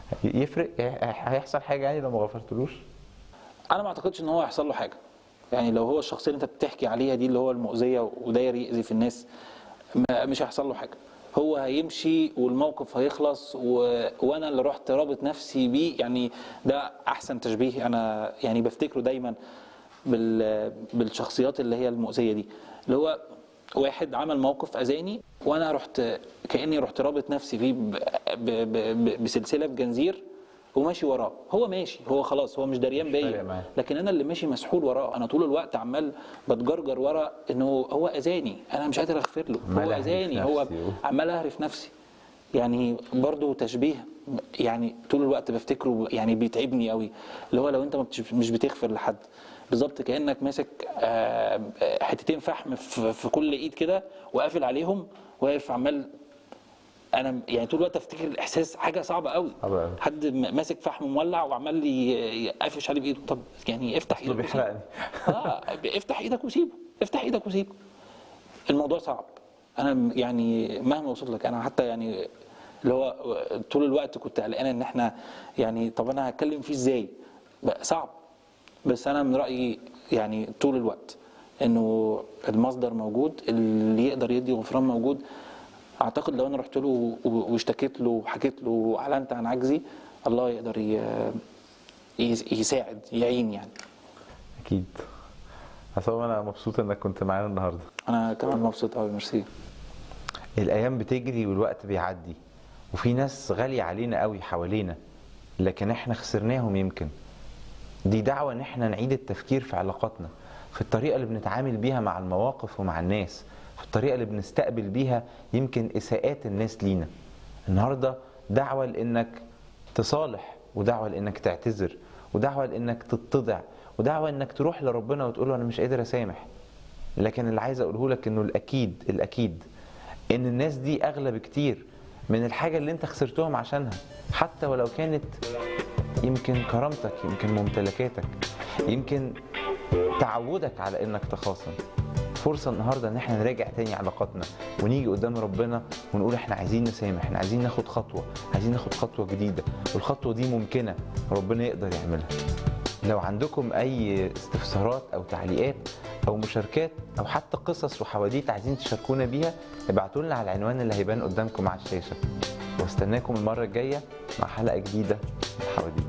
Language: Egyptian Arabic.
يفرق هيحصل حاجه يعني لو ما غفرتلوش انا ما اعتقدش ان هو هيحصل له حاجه يعني لو هو الشخصيه اللي انت بتحكي عليها دي اللي هو المؤذيه وداير يأذي في الناس ما مش هيحصل له حاجه هو هيمشي والموقف هيخلص و... وانا اللي رحت رابط نفسي بيه يعني ده احسن تشبيه انا يعني بفتكره دايما بال... بالشخصيات اللي هي المؤذيه دي اللي هو واحد عمل موقف اذاني وانا رحت كاني رحت رابط نفسي فيه ب... ب... ب... بسلسله بجنزير وماشي وراه هو ماشي هو خلاص هو مش دريان فارق بيا معاه. لكن انا اللي ماشي مسحول وراه انا طول الوقت عمال بتجرجر ورا انه هو اذاني انا مش قادر اغفر له عمال هو أهري في اذاني هو نفسي و- عمال اهرف نفسي يعني برضو تشبيه يعني طول الوقت بفتكره يعني بيتعبني قوي اللي هو لو انت ما بتش- مش بتغفر لحد بالظبط كانك ماسك آه، آه، حتتين فحم في في كل ايد كده وقافل عليهم واقف عمال انا يعني طول الوقت افتكر الاحساس حاجه صعبه قوي صعبة أوي. حد م- ماسك فحم مولع وعمال ي- يقفش عليه بايده طب يعني افتح اصله ايدك وسيبه. بيحرقني اه افتح ايدك وسيبه افتح ايدك وسيبه الموضوع صعب انا م- يعني مهما وصلت لك انا حتى يعني اللي هو طول الوقت كنت قلقان ان احنا يعني طب انا هتكلم فيه ازاي بقى صعب بس انا من رايي يعني طول الوقت انه المصدر موجود اللي يقدر يدي غفران موجود اعتقد لو انا رحت له و- واشتكيت له وحكيت له واعلنت عن عجزي الله يقدر ي- يس- يساعد يعين يعني اكيد عصام انا مبسوط انك كنت معانا النهارده انا كمان مبسوط قوي ميرسي الايام بتجري والوقت بيعدي وفي ناس غاليه علينا قوي حوالينا لكن احنا خسرناهم يمكن دي دعوه ان احنا نعيد التفكير في علاقاتنا في الطريقه اللي بنتعامل بيها مع المواقف ومع الناس في الطريقه اللي بنستقبل بيها يمكن اساءات الناس لينا النهارده دعوه لانك تصالح ودعوه لانك تعتذر ودعوه لانك تتضع ودعوه انك تروح لربنا وتقول له انا مش قادر اسامح لكن اللي عايز اقوله لك انه الاكيد الاكيد ان الناس دي اغلى بكتير من الحاجه اللي انت خسرتهم عشانها حتى ولو كانت يمكن كرامتك يمكن ممتلكاتك يمكن تعودك على انك تخاصم فرصة النهاردة ان احنا نراجع تاني علاقاتنا ونيجي قدام ربنا ونقول احنا عايزين نسامح احنا عايزين ناخد خطوة عايزين ناخد خطوة جديدة والخطوة دي ممكنة ربنا يقدر يعملها لو عندكم اي استفسارات او تعليقات او مشاركات او حتى قصص وحواديت عايزين تشاركونا بيها ابعتوا لنا على العنوان اللي هيبان قدامكم على الشاشة واستناكم المرة الجاية مع حلقة جديدة من حواديت